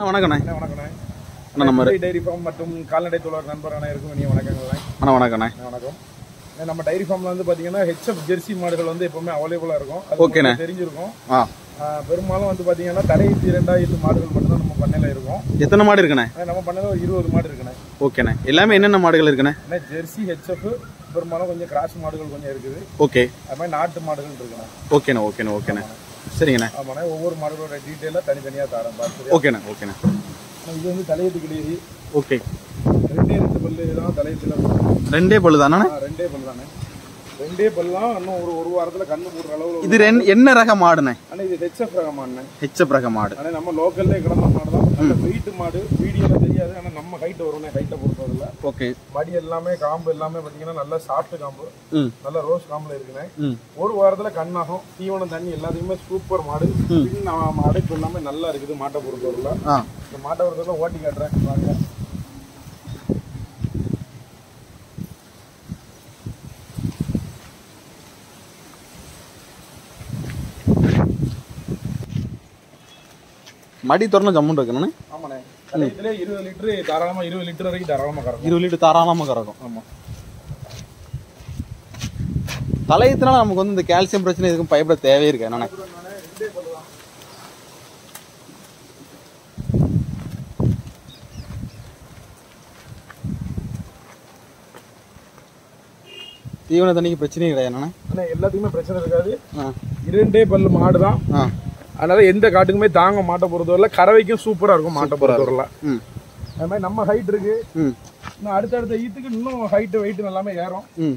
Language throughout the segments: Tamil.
வணக்கண்ணே அண்ணா, வணக்கண்ணே அண்ணா நம்ம குதிரை டைரி ஃபார்ம் மற்றும் கால்நடை தொழிலாளர் நண்பர் அனைவருக்கும் இனிய வணக்கங்கள்ண்ணே அண்ணா வணக்கண்ணே அண்ணா, வணக்கம் அண்ணா, நம்ம டைரி ஃபார்ம்ல வந்து பாத்தீங்கன்னா ஹெச்எஃப் ஜெர்சி மாடுகள் வந்து எப்பவுமே அவைலபிளா இருக்கும் அது ஓகேண்ணே. உங்களுக்கு தெரிஞ்சிருக்கும் ஆ ஆ, பெரும்பாலும் வந்து பாத்தீங்கன்னா தலையீட்டு இரண்டாயிரத்து மாடுகள் மட்டும்தான் நம்ம பண்ணையில இருக்கும் எத்தனை மாடு இருக்குண்ணே ஆனா, நம்ம பண்ணையில ஒரு இருபது மாடு இருக்குண்ணே ஓகேண்ணே எல்லாமே என்னென்ன மாடுகள் இருக்குண்ணே அண்ணா ஜெர்சி ஹெச்எஃப் பெரும்பாலும் கொஞ்சம் கிராஸ் மாடுகள் கொஞ்சம் இருக்குது ஓகே அது மாதிரி நாட்டு மாடுகள் இருக்குண்ணே ஓகேண்ணே ஓகேண்ணே ஓகேண்ணே சரிங்கண்ணே ஆமாண்ணே ஒவ்வொரு மாடுகளோட டீட்டெயிலாக தனித்தனியா தரேன் பார்த்து ஓகேண்ணே ஓகேண்ணே இது வந்து தலையீட்டு கிடையாது ஓகே ரெண்டே ரெண்டு பல்லு தான் தலையீட்டுல இருக்கும் ரெண்டே பல்லு தானே ஆ, ரெண்டே பல்லு தானே ரெண்டே பல்லாம் இன்னும் ஒரு ஒரு வாரத்துல கண்ணு போடுற அளவுல இது ரெண் என்ன ரக மாடுண்ணே ஆனா இது ஹெச்எஃப் ரகமாண்ணே ஹெச்எப் ரக மாடு ஆனா நம்ம லோக்கல்லே கிடந்த மாடு தான் நல்ல வெயிட் மாடு வீடியோல தெரியாது ஆனா நம்ம ஹைட் வரும்னே ஹைட்டை பொறுத்தவரையில ஓகே மடி எல்லாமே காம்பு எல்லாமே பாத்தீங்கன்னா நல்ல சாஃப்ட் காம்பு ம் நல்ல ரோஸ் காம்புல இருக்குண்ணே ம் ஒரு வாரத்துல கண்ணாகும் தீவனம் தண்ணி எல்லாத்தையுமே சூப்பர் மாடு பின் ஆ- அடைப்பு எல்லாமே நல்லா இருக்குது மாட்டை பொறுத்தவரையில ஆ இந்த மாட்டை பொறுத்தவரை ஓட்டி காட்டுறேன் பாருங்க மடி திறந்து ஜம்முன்னு இருக்குண்ணே ஆமாண்ணே கலையத்திலே இருபது லிட்டரு தாராளமா இருபது லிட்டர் வரைக்கும் தாராளமா கறக்கும் இருபது லிட்டர் தாராளமாக கறக்கும் ஆமா தலையத்தினால நமக்கு வந்து இந்த கால்சியம் பிரச்சனை எதுக்கும் பயப்பட தேவையே இருக்கு என்னண்ணே தீவன தண்ணிக்கு பிரச்சனையும் கிடையாது என்னண்ணே ஆனா எல்லாத்துக்குமே பிரச்சனை இருக்காது ஆ இரண்டே பல்லு மாடு தான் ஆ அதனால எந்த காட்டுக்குமே தாங்க மாட்டை பொறுத்தவரையில கறவைக்கும் சூப்பரா இருக்கும் மாட்டை பொறுத்தவரையில ம் அது மாதிரி நம்ம ஹைட் இருக்கு ம் இன்னும் அடுத்தடுத்த ஈத்துக்கு இன்னும் ஹைட் வெயிட் எல்லாமே ஏறும் ம்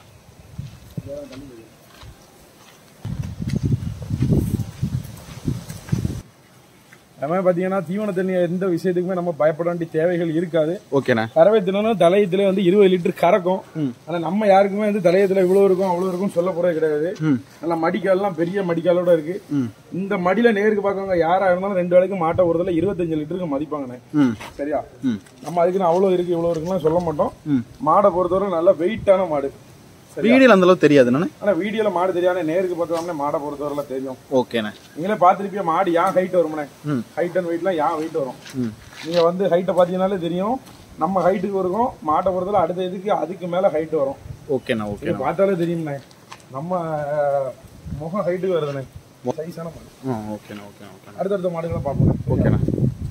அது மாதிரி பாத்தீங்கன்னா தீவன தண்ணி எந்த விஷயத்துக்குமே நம்ம பயப்பட வேண்டிய தேவைகள் இருக்காது ஓகேண்ணே கறவை தினம் தலையத்துல வந்து இருபது லிட்டர் கறக்கும் ம். ஆனா நம்ம யாருக்குமே வந்து தலையத்துல இவ்வளவு இருக்கும் அவ்வளவு இருக்கும் சொல்ல போறது கிடையாது ம் நல்லா மடிக்கால்லாம் பெரிய மடிக்காலோட இருக்கு ம் இந்த மடியில நேருக்கு பார்க்கவங்க யாரா இருந்தாலும் ரெண்டு வேளைக்கு மாட்டை ஒருதுல இருபத்தஞ்சு லிட்டருக்கு மதிப்பாங்கண்ணே ம் சரியா ம் நம்ம அதுக்குன்னு அவ்வளவு இருக்கு இவ்வளவு இருக்குன்னு சொல்ல மாட்டோம் ம் மாடை பொறுத்தவரை நல்ல வெயிட்டான மாடு சரி வீடியோல அந்த அளவுக்கு தெரியாது என்னண்ணே ஆனா வீடியோல மாடு தெரியாம நேருக்கு பார்த்தோம்னா மாடை பொறுத்தவரையில தெரியும் ஓகேண்ணே நீங்களே பாத்திருப்பீங்க மாடு ஏன் ஹைட் வரும்னே ம் ஹைட் அண்ட் வெயிட்லாம் ஏன் வெயிட் வரும் ம் நீங்க வந்து ஹைட்டை பாத்தீங்கன்னாலே தெரியும் நம்ம ஹைட்டுக்கு இருக்கும் மாட்டை பொறுத்தவரை அடுத்த இதுக்கு அதுக்கு மேல ஹைட் வரும் ஓகேண்ணா இது ஓகேண்ணா பார்த்தாலே தெரியும்ண்ணே நம்ம அஹ், முகம் ஹைட்டுக்கு வருதுண்ணே சைஸான மாடு ஆ ஓகேண்ணா ஓகேண்ணா ஓகேண்ணா அடுத்தடுத்த மாடுகளை பார்ப்போம் ஓகேண்ணா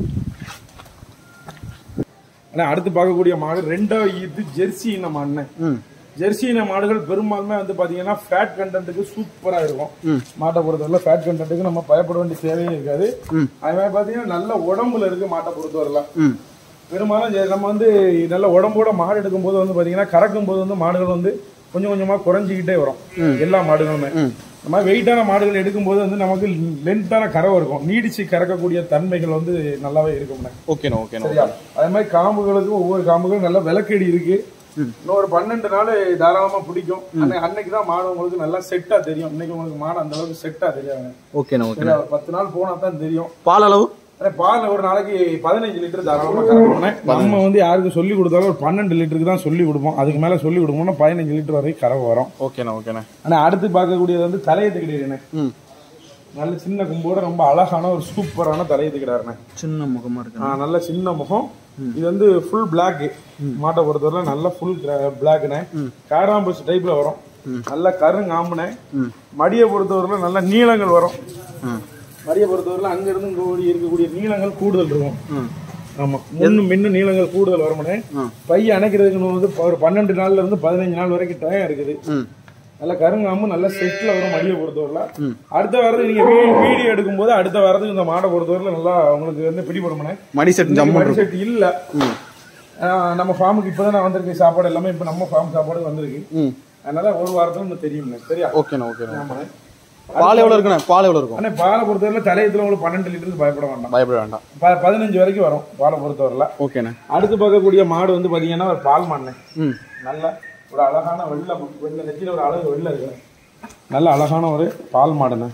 ஆனா அடுத்து பார்க்கக்கூடிய மாடு ரெண்டாவது இது ஜெர்சி இன மாடுண்ணே ம் ஜெர்சி இன மாடுகள் பெரும்பாலுமே வந்து பாத்தீங்கன்னா ஃபேட் கண்டென்ட்டுக்கு சூப்பரா இருக்கும் ம் மாட்டை பொறுத்தவரையில ஃபேட் கண்டென்ட்டுக்கு நம்ம பயப்பட வேண்டிய தேவையே இருக்காது ம் அது மாதிரி பாத்தீங்கன்னா நல்ல உடம்புல இருக்கு மாட்டை பொறுத்தவரையில ம் பெரும்பாலும் ஜெ- நம்ம வந்து நல்ல உடம்போட மாடு எடுக்கும் போது வந்து பாத்தீங்கன்னா கறக்கும் போது வந்து மாடுகள் வந்து கொஞ்சம் கொஞ்சமா குறைஞ்சிக்கிட்டே வரும் எல்லா மாடுகளுமே ம். இந்த மாதிரி வெயிட்டான மாடுகள் எடுக்கும்போது வந்து நமக்கு லென்த்தான கறவை இருக்கும் நீடிச்சு கறக்கக்கூடிய தன்மைகள் வந்து நல்லாவே இருக்கும்ண்ணே ஓகேண்ணா ஓகேண்ணா சரியா அதே மாதிரி காம்புகளுக்கும் ஒவ்வொரு காம்புகளும் நல்ல விளக்கடி இருக்கு இன்னொரு பன்னெண்டு நாள் தாராளமா பிடிக்கும் அன்னை- அன்னைக்கு தான் மாடு உங்களுக்கு நல்லா செட்டா தெரியும் இன்னைக்கு உங்களுக்கு மாடு அந்த அளவுக்கு செட்டா தெரியாது ஓகேண்ணா ஓகேண்ணா சரியா ஒரு பத்து நாள் போனா தான் தெரியும் பால் அளவு ஆனா பால் ஒரு நாளைக்கு பதினஞ்சு லிட்டர் தாராளமா கறக்கணும் நம்ம வந்து யாருக்கு சொல்லி கொடுத்தாலும் ஒரு பன்னெண்டு லிட்டருக்கு தான் சொல்லி கொடுப்போம் அதுக்கு மேல சொல்லி கொடுப்போம்னா பதினஞ்சு லிட்டர் வரைக்கும் கறவை வரும் ஓகேண்ணா ஓகேண்ணா ஆனா அடுத்து பார்க்கக்கூடியது வந்து தலையத்து கிடையாதுண்ணே ம் நல்ல சின்ன கும்போட ரொம்ப அழகான ஒரு சூப்பரான தலையத்து கிடையாதுண்ணே சின்ன முகமா இருக்கு ஆ, நல்ல சின்ன முகம் இது வந்து ஃபுல் பிளாக் மாட்டை பொறுத்தவரை நல்ல ஃபுல் பிளாக்னே காராம்பஸ் டைப்ல வரும் நல்ல கருங்காம்புனே ம் மடியை பொறுத்தவரையில நல்ல நீளங்கள் வரும் ம் மடியை பொறுத்தவரையில அங்க இருந்து இங்க ஓடி இருக்கக்கூடிய நீளங்கள் கூடுதல் இருக்கும் ம் ஆமா முன்னும் மின்னும் நீளங்கள் கூடுதல் வரும்னே ம் பைய அணைக்கிறதுக்கு இன்னும் வந்து ஒரு பன்னெண்டு நாள்ல இருந்து பதினஞ்சு நாள் வரைக்கும் டைம் இருக்குது ம் நல்ல கருங்காம்பு நல்ல செட்ல வரும் மடியை பொறுத்தவரையில ம். அடுத்த வாரத்துக்கு நீங்க வீ- வீடியோ எடுக்கும்போது அடுத்த வாரத்துக்கு இந்த மாடை பொறுத்தவரையில நல்லா உங்களுக்கு வந்து பிடிபடுமனே மணி செட் ஜம்மு மடி செட் இல்ல ம் ஆஹ் நம்ம ஃபார்முக்கு இப்பதான் நான் வந்திருக்கு சாப்பாடு எல்லாமே இப்ப நம்ம ஃபார்ம் சாப்பாடு வந்திருக்கு ம் அதனால ஒரு வாரத்துல இன்னும் தெரியும்ண்ணே சரியா ஓகேண்ணா ஓகேண்ணா ஆமாண்ணே பால் எவ்வளோ இருக்குண்ணே பால் எவ்வளோ இருக்கும் ஆனா பாலை பொறுத்தவரையில தலையத்துல உங்களுக்கு பன்னெண்டு லிட்டருக்கு பயப்பட வேண்டாம் பயப்பட வேண்டாம் ப- பதினஞ்சு வரைக்கும் வரும் பாலை பொறுத்தவரையில ஓகேண்ணே அடுத்து பார்க்கக்கூடிய மாடு வந்து பாத்தீங்கன்னா ஒரு பால் மாடுண்ணே ம் நல்ல ஒரு அழகான வெள்ளை வெள்ளை நெத்தியில ஒரு அழகு வெள்ளை இருக்கு நல்ல அழகான ஒரு பால் மாடுண்ணே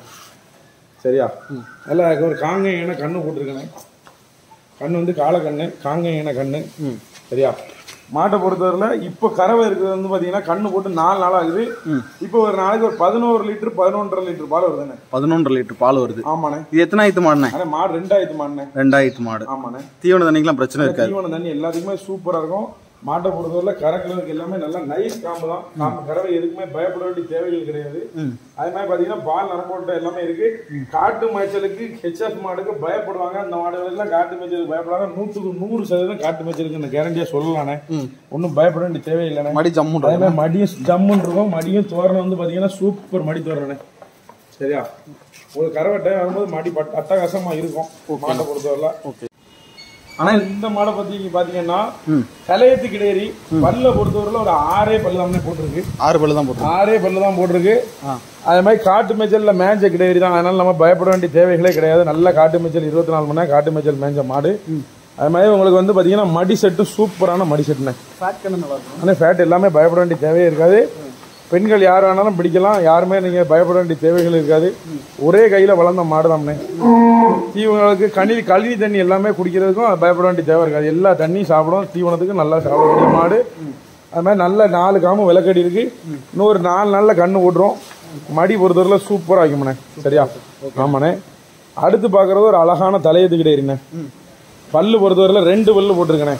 சரியா நல்ல ஒரு காங்கையான கண்ணு போட்டிருக்கேண்ணே கண்ணு வந்து காளை கண்ணு காங்கையான கண்ணு ம் சரியா மாட்டை பொறுத்தவரையில இப்போ கறவை இருக்கிறது வந்து பாத்தீங்கன்னா கண்ணு போட்டு நாலு நாள் ஆகுது இப்போ ஒரு நாளைக்கு ஒரு பதினோரு லிட்டர் பதினொன்றரை லிட்டர் பால் வருதுண்ணே பதினொன்றரை லிட்டர் பால் வருது ஆமாண்ணே இது எத்தனை ஆயிரத்து மாடுண்ணே ஆனா மாடு ரெண்டாயிரத்து மாடுண்ணே ரெண்டாயிரத்து மாடு ஆமாண்ணே தீவன தண்ணிக்கெல்லாம் பிரச்சனை இருக்காது தீவன தண்ணி எல்லாத்துக்குமே சூப்பரா இருக்கும் மாட்டை பொறுத்தவரையில கறக்கிறதுக்கு எல்லாமே நல்லா நைஸ் காம்பு தான் காம்பு கறவை எதுக்குமே பயப்பட வேண்டிய தேவைகள் கிடையாது அதே மாதிரி பாத்தீங்கன்னா பால் நரம்போட்ட எல்லாமே இருக்கு காட்டு மேய்ச்சலுக்கு ஹெச்எஃப் மாடுக்கு பயப்படுவாங்க அந்த மாடுகளுக்கு காட்டு மேய்ச்சலுக்கு பயப்படுவாங்க நூற்றுக்கு நூறு சதவீதம் காட்டு மேய்ச்சலுக்கு இந்த கேரண்டியா சொல்லலானே ஒன்றும் பயப்பட வேண்டிய தேவையில்லைண்ணே மடி ஜம்முன் அதே மாதிரி மடியும் ஜம்முன்னு இருக்கும் மடியும் தோரணம் வந்து பாத்தீங்கன்னா சூப்பர் மடி தோரணே சரியா ஒரு கறவை டைம் வரும்போது மடி பட் அட்டகாசமா இருக்கும் மாட்டை பொறுத்தவரை ஓகே ஆனா இந்த மாடை பத்தி நீங்க பாத்தீங்கன்னா கலையத்து கிடையாது பல்ல பொறுத்தவரையில ஒரு ஆறே பல்லு தான் போட்டிருக்கு ஆறு பல்லு தான் போட்டு ஆறே பல்லு தான் போட்டிருக்கு ஆ. அதே மாதிரி காட்டு மேய்ச்சல்ல மேஞ்ச கிடையாது தான் அதனால நம்ம பயப்பட வேண்டிய தேவைகளே கிடையாது நல்ல காட்டு மேய்ச்சல் இருபத்தி நாலு மணி நேரம் காட்டு மேய்ச்சல் மேஞ்ச மாடு அது மாதிரி உங்களுக்கு வந்து பாத்தீங்கன்னா மடி செட்டு சூப்பரான மடி செட்டுனே ஃபேட் கண்ணு நல்லா இருக்கும் ஆனால் ஃபேட் எல்லாமே பயப்பட வேண்டிய தேவையே இருக்காது பெண்கள் யார் வேணாலும் பிடிக்கலாம் யாருமே நீங்க பயப்பட வேண்டிய தேவைகள் இருக்காது ஒரே கையில வளர்ந்த மாடு தானே தீவனங்களுக்கு கனி கழினி தண்ணி எல்லாமே குடிக்கிறதுக்கும் பயப்பட வேண்டிய தேவை இருக்காது எல்லா தண்ணியும் சாப்பிடும் தீவனத்துக்கு நல்லா சாப்பிடக்கூடிய மாடு அது மாதிரி நல்ல நாலு காமு விளக்கடி இருக்கு இன்னொரு நாலு நாள்ல கண்ணு ஓட்டுறோம் மடி பொறுத்தவரையில சூப்பரா இருக்கும்ண்ணே சரியா ஆமாண்ணே அடுத்து பார்க்கறது ஒரு அழகான தலையத்து கிடையாதுண்ணே பல்லு பொறுத்தவரையில ரெண்டு பல்லு போட்டிருக்கேனே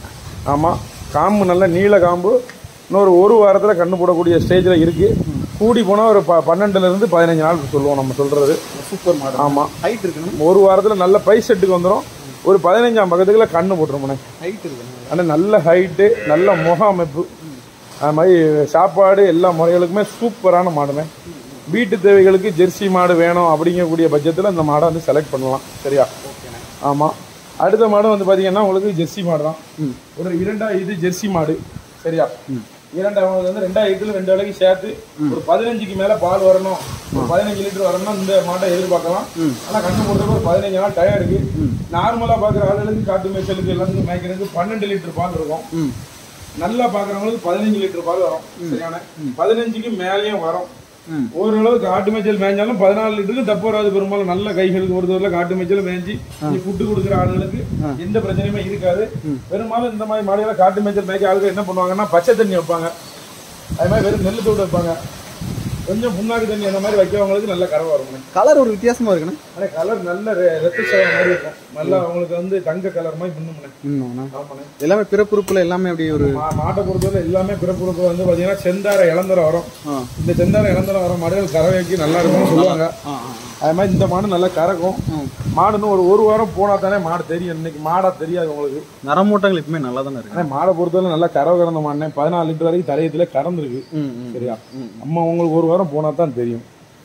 ஆமா காம்பு நல்ல நீல காம்பு இன்னொரு ஒரு வாரத்துல கண்ணு போடக்கூடிய ஸ்டேஜ்ல இருக்கு கூடி போனா ஒரு ப- பன்னெண்டுல இருந்து பதினஞ்சு நாள் சொல்லுவோம் நம்ம சொல்றது சூப்பர் மாடு ஆமா ஹைட் இருக்குண்ணா ஒரு வாரத்துல நல்ல பை செட்டுக்கு வந்துடும் ஒரு பதினஞ்சாம் பக்கத்துக்குள்ள கண்ணு போட்டுருமோனே ஹைட் இருக்குண்ணா ஆனால் நல்ல ஹைட்டு நல்ல முக அமைப்பு அது மாதிரி சாப்பாடு எல்லா முறைகளுக்குமே சூப்பரான மாடுமே வீட்டு தேவைகளுக்கு ஜெர்சி மாடு வேணும் அப்படிங்கக்கூடிய பட்சத்தில் இந்த மாடை வந்து செலக்ட் பண்ணலாம் சரியா ஆமாம் அடுத்த மாடு வந்து பார்த்தீங்கன்னா உங்களுக்கு ஜெர்சி மாடு தான் ஒரு இரண்டா இது ஜெர்சி மாடு சரியா இரண்டாவது வந்து ரெண்டாயிரத்துல ரெண்டு வேலைக்கு சேர்த்து ஒரு பதினஞ்சுக்கு மேல பால் வரணும் ஒரு பதினஞ்சு லிட்டர் வரணும் இந்த மாட்டை எதிர்பார்க்கலாம் ஆனா கண்ணு போடுறதுக்கு ஒரு பதினஞ்சு நாள் டயம் இருக்கு நார்மலா பாக்குற ஆளுகளுக்கு காட்டு மேய்ச்சலுக்கு எல்லாத்துக்கும் மேய்க்கிறதுக்கு பன்னெண்டு லிட்டர் பால் இருக்கும் ம் நல்லா பாக்குறவங்களுக்கு பதினஞ்சு லிட்டர் பால் வரும் சரியான பதினஞ்சுக்கு மேலேயும் வரும் ம். ஓரளவுக்கு காட்டு மேய்ச்சல் மேய்ஞ்சாலும் பதினாலு லிட்டருக்கு தப்பு வராது பெரும்பாலும் நல்ல கைகளுக்கு ஒரு தூரம் காட்டு மேய்ச்சல் மேய்ஞ்சி நீ ஃபுட்டு கொடுக்குற ஆளுகளுக்கு எந்த பிரச்சனையுமே இருக்காது பெரும்பாலும் இந்த மாதிரி மாடுகளை காட்டு மேய்ச்சல் மேய்க்க ஆளுங்க என்ன பண்ணுவாங்கன்னா பச்சை தண்ணி வைப்பாங்க அது மாதிரி வெறும் நெல் தோடு வைப்பாங்க கொஞ்சம் புண்ணாக்கு தண்ணி அந்த மாதிரி வைக்கிறவங்களுக்கு நல்ல கறவை வரும் கலர் ஒரு வித்தியாசமா இருக்குண்ணா ஆனா கலர் நல்ல ரெ- ரத்த சேவை மாதிரி இருக்கும் நல்லா அவங்களுக்கு வந்து தங்க கலர் மாதிரி பின்னுமுனே இன்னும்ண்ணா ஆமாண்ணே எல்லாமே பிறப்புறுப்புல எல்லாமே அப்படியே ஒரு மா- மாட்டை பொறுத்தவரை எல்லாமே பிறப்புறுப்பு வந்து பாத்தீங்கன்னா செந்தார இளந்தரம் வரும் ஆ இந்த செந்தார இளந்தரம் வர மாடுகள் கறவைக்கு நல்லா இருக்கும்னு சொல்லுவாங்க ஆ ஆ அது மாதிரி இந்த மாடு நல்லா கறக்கும் மாடுன்னு ஒரு ஒரு வாரம் போனா தானே மாடு தெரியும் இன்னைக்கு மாடா தெரியாது உங்களுக்கு நரமூட்டங்கள் எப்பவுமே நல்லா தானே இருக்கு ஆனா மாடை பொறுத்தவரை நல்லா கறவை கறந்த மாடுனே பதினாலு லிட்டர் வரைக்கும் தலையத்துல கறந்துருக்கு ம் ம் சரியா அம்மா உங்களுக்கு ஒரு வாரம் போனா தான் தெரியும்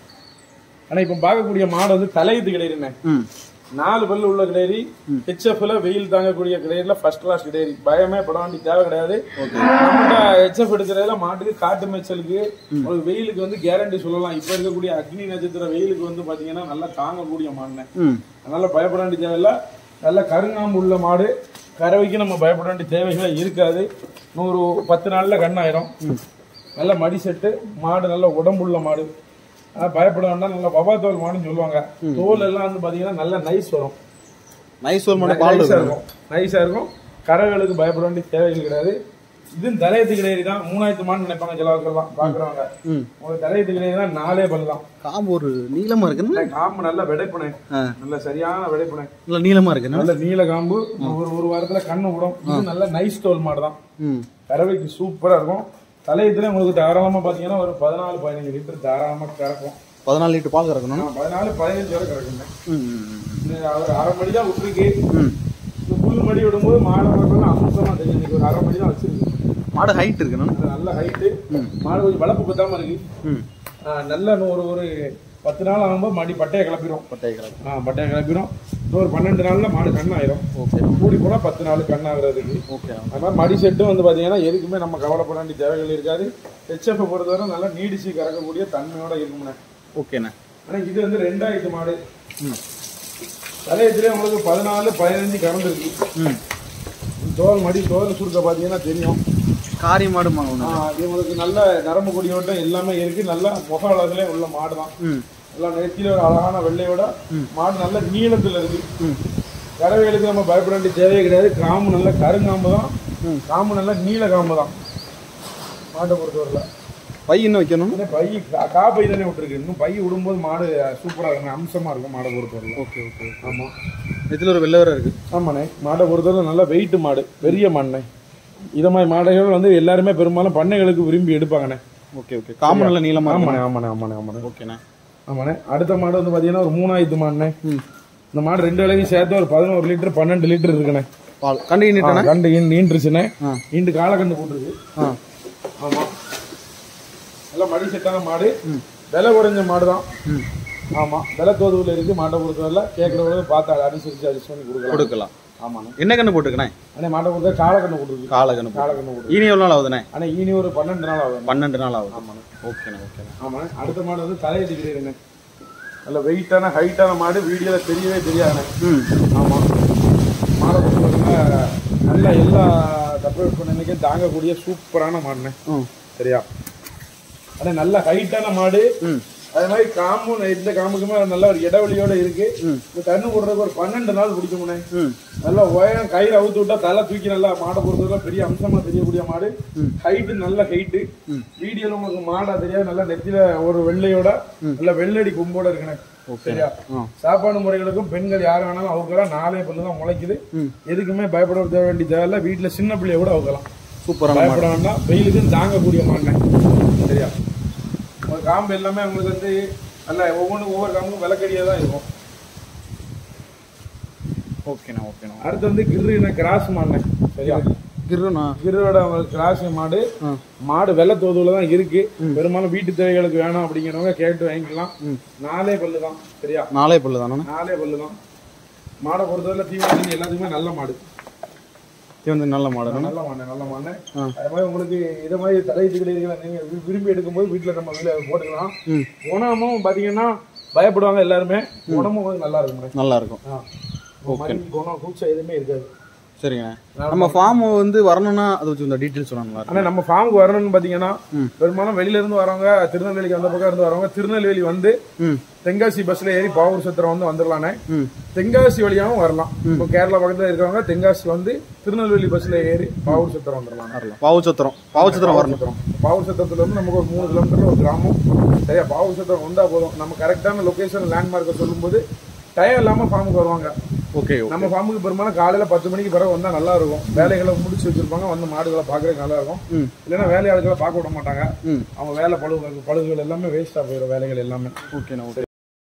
ஆனா இப்ப பார்க்கக்கூடிய மாடு வந்து தலையத்து கிடையாதுண்ணே ம் நாலு பல்லு உள்ள கிடையாது ஹெச்எஃப்ல வெயில் தாங்கக்கூடிய கிடையாதுல ஃபர்ஸ்ட் கிளாஸ் கிடையாது பயமே பட வேண்டிய தேவை கிடையாது நம்மகிட்ட ஹெச்எஃப் எடுக்கிறதுல மாட்டுக்கு காட்டு மேய்ச்சலுக்கு ஒரு வெயிலுக்கு வந்து கேரண்டி சொல்லலாம் இப்ப இருக்கக்கூடிய அக்னி நட்சத்திர வெயிலுக்கு வந்து பாத்தீங்கன்னா நல்லா தாங்கக்கூடிய மாடுனே ம் அதனால பயப்பட வேண்டிய தேவையில்ல நல்ல கருங்காம்பு உள்ள மாடு கறவைக்கு நம்ம பயப்பட வேண்டிய தேவைகளே இருக்காது நூறு பத்து நாள்ல கண்ணாயிரும் நல்ல மடி செட்டு மாடு நல்ல உடம்புள்ள மாடு ஆனா பயப்பட வேண்டாம் நல்ல வவா தோல் மாடுன்னு சொல்லுவாங்க தோல் எல்லாம் வந்து பாத்தீங்கன்னா நல்ல நைஸ் வரும் நைஸ் ஒரு மாடு பால் நைஸா இருக்கு இருக்கும் நைஸா இருக்கும் கறவைகளுக்கு பயப்பட வேண்டிய தேவைகள் கிடையாது இது தலையத்து கிடையாது தான் மூணாயிரத்து மாடு நினைப்பாங்க சிலவர்கள்லாம் பாக்குறவங்க ம் உங்களுக்கு தலையத்து கிடையாது தான் நாலே பல்லு தான் காம்பு ஒரு நீளமா இருக்குண்ணா காம்பு நல்ல வெடைப்புனை ஆ நல்ல சரியான வெடைப்புனை நல்ல நீளமா இருக்குண்ணா நல்ல நீல காம்பு ஒரு ஒரு வாரத்துல கண்ணு விடும் இது நல்ல நைஸ் தோல் மாடு தான் ம் கறவைக்கு சூப்பரா இருக்கும் தலையத்துல உங்களுக்கு தாராளமா பாத்தீங்கன்னா ஒரு பதினாலு பதினஞ்சு லிட்டர் தாராளமா கறக்கும் பதினாலு லிட்டர் பால் கறக்கணும் ஆனா, பதினாலு பதினஞ்சு வரை கறக்குங்க ம் ம், ம். இந்த ஒரு அரை மணி தான் விட்டுருக்கு ம் இந்த புல் மடி விடும்போது மாடை மட்டும் அம்சமா தெரியும் இன்னைக்கு ஒரு அரை மணி தான் வச்சிருக்கு மாடு ஹைட் இருக்குண்ணா அது நல்ல ஹைட்டு மாடு கொஞ்சம் வளர்ப்பு பத்தாம இருக்கு ம் ஆ, நல்ல இன்னும் ஒரு ஒரு பத்து நாள் ஆகும்போது மடி பட்டையை கிளப்பிடும் பட்டாய் கலர் ஆ பட்டையை கிளப்பிடும் இன்னொரு பன்னெண்டு நாள்ல மாடு கண்ணாயிரும் ஓகே கூடி போனா பத்து நாள் கண்ணாகிறதுக்கு ஓகே அது மாதிரி மடி செட்டும் வந்து பாத்தீங்கன்னா எதுக்குமே நம்ம கவலைப்பட வேண்டிய தேவைகள் இருக்காது ஹெச்எஃப் பொறுத்தவரை நல்லா நீடிச்சு கறக்கக்கூடிய தன்மையோட இருக்கும்ண்ணே ஓகேண்ணா ஆனா இது வந்து ரெண்டாயிரத்து மாடு ம் தலையத்திலே உங்களுக்கு பதினாலு பதினஞ்சு கறந்துருக்கு ம் தோல் மடி தோல் சுருக்க பாத்தீங்கன்னா தெரியும் காரி மாடு ஒன்று ஆ, இது உங்களுக்கு நல்ல நரம்பு கொடியோட்டம் எல்லாமே இருக்கு நல்ல முக அழகுல உள்ள மாடு தான் ம் நல்லா நெத்தியில ஒரு அழகான வெள்ளையோட மாடு நல்ல நீளத்துல இருக்கு ம் கறவைகளுக்கு நம்ம பயப்பட வேண்டிய தேவையே கிடையாது காம்பு நல்ல கருங்காம்பு தான் காம்பு நல்லா நீல காம்பு தான் மாட்டை பொறுத்தவரையில் பை இன்னும் வைக்கணும் இன்னும் பை கா- கா பை தானே விட்டுருக்கு இன்னும் பை விடும்போது மாடு சூப்பராக இருக்கும் அம்சமாக இருக்கும் மாடை பொறுத்தவரையில் ஓகே ஓகே ஆமாம் இதில் ஒரு வெள்ளை வேற இருக்கு ஆமாண்ணே மாடை பொறுத்தவரை நல்லா வெயிட் மாடு பெரிய மாடுண்ணே இதை மாதிரி மாடுகள் வந்து எல்லாருமே பெரும்பாலும் பண்ணைகளுக்கு விரும்பி எடுப்பாங்கண்ணே ஓகே ஓகே காமன் நல்ல நீளமா ஆமாண்ணே ஆமாண்ணே ஆமாண்ணே ஆமாண்ணே ஓகேண்ணே ஆமாண்ணே அடுத்த மாடு வந்து பார்த்தீங்கன்னா ஒரு மூணாயிரத்து மாடுண்ணே ம் இந்த மாடு ரெண்டு விலைக்கும் சேர்த்து ஒரு பதினோரு லிட்டர் பன்னெண்டு லிட்டர் இருக்குண்ணே பால் கண்டு நீட்டானே கண்டு ஈண்டு ஈண்டுருச்சுண்ணே ஆ. ஈண்டு காலக்கண்டு போட்டுருக்கு ஆ ஆமா நல்லா மடி செட்டான மாடு விலை குறைஞ்ச மாடு தான் ம் ஆமா விலை தோதுவில் இருக்கு மாட்டை பொறுத்தவரை கேட்கறவங்க பார்த்து அனுசரிச்சு அட்ஜஸ்ட் பண்ணி கொடுக்கலாம் கொடுக்கலாம் ஆமாண்ணே என்ன கண்ணு போட்டுருக்கண்ணே அண்ணே மாட்டை பொறுத்தவரை காலக்கண்டு போட்டுருக்கு காலை கண்ணு போட்டு காலக்கண்டு போட்டு ஈனி எவ்வளோ நாள் ஆகுதுண்ணே ஆனா இனி ஒரு பன்னெண்டு நாள் ஆகும் பன்னெண்டு நாள் ஆகுது ஆமாண்ணே ஓகேண்ணே ஓகேண்ணே ஆமாண்ணே அடுத்த மாடு வந்து தலையடிக்கிறேன் நல்ல வெயிட்டான ஹைட்டான மாடு வீடியோல தெரியவே தெரியாதுண்ணே ம் ஆமா மாடை பொறுத்தவரை நல்ல எல்லா தப்பு தாங்கக்கூடிய சூப்பரான மாடுண்ணே ம் சரியா அண்ணே நல்ல ஹைட்டான மாடு ம் அதே மாதிரி காம்பு இந்த காம்புக்குமே நல்ல ஒரு இடைவெளியோட இருக்கு ம். இந்த தண்ணு போடுறதுக்கு ஒரு பன்னெண்டு நாள் பிடிக்கும்ண்ணே ம் நல்லா உயரம் கயிறு அவுத்து விட்டா தலை தூக்கி நல்லா மாடை பொறுத்தவரை பெரிய அம்சமா தெரியக்கூடிய மாடு ஹைட்டு நல்ல ஹைட்டு வீடியோல உங்களுக்கு மாடா தெரியாது நல்லா நெத்தியில ஒரு வெள்ளையோட நல்ல வெள்ளடி கொம்போட இருக்குண்ணே சரியா ஆ சாப்பாடு முறைகளுக்கும் பெண்கள் யார் வேணாலும் அவுக்கலாம் நாலே பல்லு தான் முளைக்குது ம். எதுக்குமே பயப்பட தேவை வேண்டிய தேவையில்ல வீட்டுல சின்ன பிள்ளைய கூட அவுக்கலாம் சூப்பரான மாடு பயப்பட வேண்டாம் வெயிலுக்கும் தாங்கக்கூடிய மாடுண்ணே சரியா ஒரு காம்பு எல்லாமே உங்களுக்கு வந்து நல்ல ஒவ்வொன்றும் ஒவ்வொரு காம்பும் விளக்கடியாக தான் இருக்கும் ஓகேண்ணா ஓகேண்ணா அடுத்து வந்து கிருன கிராஸ் மாடுண்ணே சரியா கிருண்ணா கிருவோட கிராஸ் மாடு ஆ மாடு வெள்ளை தோதுல தான் இருக்கு பெரும்பாலும் வீட்டு தேவைகளுக்கு வேணும் அப்படிங்கிறவங்க கேட்டு வாங்கிக்கலாம் ம். நாலே பல்லு தான் சரியா நாலே பல்லு தானே நாலே பல்லு தான் மாடை பொறுத்தவரை தீவனம் எல்லாத்துக்குமே நல்ல மாடு இது வந்து நல்ல மாடு நல்ல மாடு நல்ல மாடு ஆ. அது மாதிரி உங்களுக்கு இதை மாதிரி தலையிட்டு கிடைக்கிறீங்களா நீங்க வி- விரும்பி எடுக்கும்போது வீட்டுல நம்ம இதுல போட்டுக்கலாம் ம் குணமும் பாத்தீங்கன்னா பயப்படுவாங்க எல்லாருமே குணமும் கொஞ்சம் நல்லா இருக்கும் நல்லா இருக்கும் மணி குணம் கூச்சம் எதுவுமே இருக்காது சரிங்கண்ணே நம்ம ஃபார்ம் வந்து வரணும்னா அதை வச்சு இந்த டீட்டெயில்ஸ் சொன்னா நல்லா இருக்கும் ஆனா நம்ம ஃபார்முக்கு வரணும்னு பாத்தீங்கன்னா ம். பெரும்பாலும் வெளியில இருந்து வரவங்க திருநெல்வேலிக்கு அந்த பக்கம் இருந்து வரவங்க திருநெல்வேலி வந்து ம் தென்காசி பஸ்ல ஏறி பாவூர் சத்திரம் வந்து வந்துடலானே ம் தென்காசி வழியாவும் வரலாம் இப்போ கேரளா பக்கத்துல இருக்கிறவங்க தென்காசி வந்து திருநெல்வேலி பஸ்ல ஏறி பாவூர் சத்திரம் வந்துடலாம் வரலாம் பாவுச்சத்திரம் பாவுச்சத்திரம் வரணும் சத்திரம் பாவூர் சத்திரத்துல இருந்து நமக்கு ஒரு மூணு கிலோமீட்டர் ஒரு கிராமம் சரியா பாவூர் சத்திரம் வந்தா போதும் நம்ம கரெக்டான லொகேஷன் லேண்ட்மார்க்கை சொல்லும்போது டயம் இல்லாம ஃபார்முக்கு வருவாங்க ஓகே நம்ம ஃபார்முக்கு பெரும்பாலும் காலையில பத்து மணிக்கு பிறகு வந்தா நல்லா இருக்கும் வேலைகளை முடிச்சு வச்சிருப்பாங்க வந்து மாடுகளை பாக்குறதுக்கு நல்லா இருக்கும் ம் இல்லைன்னா வேலையாளுகளை பார்க்க விட மாட்டாங்க ம் அவங்க வேலை பழுவு பழுகுகள் எல்லாமே வேஸ்டா போயிடும் வேலைகள் எல்லாமே ஓகேண்ணா ஓகே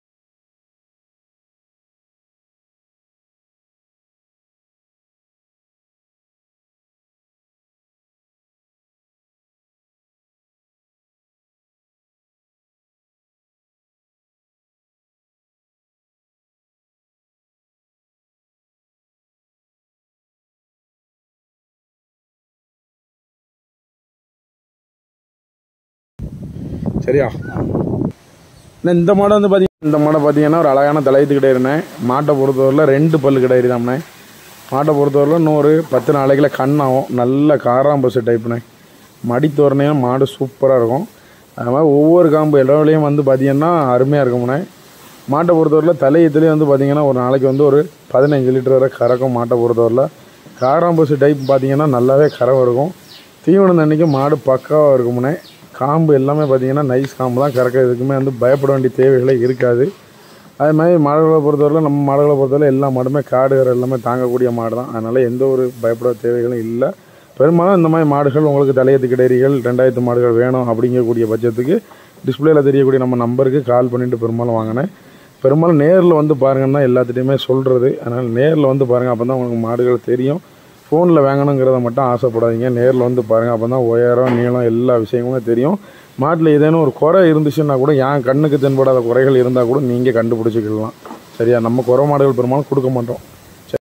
சரியா இன்னும் இந்த மாடை வந்து பார்த்தீங்கன்னா இந்த மாடை பார்த்தீங்கன்னா ஒரு அழகான தலையத்து கிடையாதுண்ணே மாட்டை பொறுத்தவரையில் ரெண்டு பல்லு கிடையாது தாம்ண்ணே மாட்டை பொறுத்தவரையில் இன்னும் ஒரு பத்து நாளைக்குள்ள கண்ணாகும் நல்ல காராம்பசு டைப்புண்ணே மடி தோரணையும் மாடு சூப்பராக இருக்கும் அது மாதிரி ஒவ்வொரு காம்பு இடவுலையும் வந்து பார்த்தீங்கன்னா அருமையாக இருக்கும்ண்ணே மாட்டை பொறுத்தவரையில் தலையத்துலேயே வந்து பார்த்தீங்கன்னா ஒரு நாளைக்கு வந்து ஒரு பதினஞ்சு லிட்டர் வரை கறக்கும் மாட்டை பொறுத்தவரையில் காராம்பசு டைப் பார்த்தீங்கன்னா நல்லாவே கறவை இருக்கும் தீவனம் அன்னைக்கு மாடு பக்காவாக இருக்கும்ண்ணே காம்பு எல்லாமே பார்த்தீங்கன்னா நைஸ் காம்பு தான் கறக்க எதுக்குமே வந்து பயப்பட வேண்டிய தேவைகளே இருக்காது அதே மாதிரி மாடுகளை பொறுத்தவரை நம்ம மாடுகளை பொறுத்தவரை எல்லா மாடுமே காடுகிற எல்லாமே தாங்கக்கூடிய மாடு தான் அதனால் எந்த ஒரு பயப்பட தேவைகளும் இல்லை பெரும்பாலும் இந்த மாதிரி மாடுகள் உங்களுக்கு தலையத்து கிடைரிகள் ரெண்டாயிரத்து மாடுகள் வேணும் அப்படிங்கக்கூடிய பட்சத்துக்கு டிஸ்பிளேல தெரியக்கூடிய நம்ம நம்பருக்கு கால் பண்ணிட்டு பெரும்பாலும் வாங்கினேன் பெரும்பாலும் நேரில் வந்து பாருங்கன்னா எல்லாத்துட்டையுமே சொல்கிறது அதனால் நேரில் வந்து பாருங்கள் அப்போ தான் உங்களுக்கு மாடுகள் தெரியும் ஃபோனில் வாங்கணுங்கிறத மட்டும் ஆசைப்படாதீங்க நேரில் வந்து பாருங்கள் அப்போ தான் உயரம் நீளம் எல்லா விஷயங்களும் தெரியும் மாட்டில் ஏதேனும் ஒரு குறை இருந்துச்சுன்னா கூட என் கண்ணுக்கு தென்படாத குறைகள் இருந்தால் கூட நீங்கள் கண்டுபிடிச்சிக்கலாம் சரியா நம்ம குறை மாடுகள் பெரும்பாலும் கொடுக்க மாட்டோம்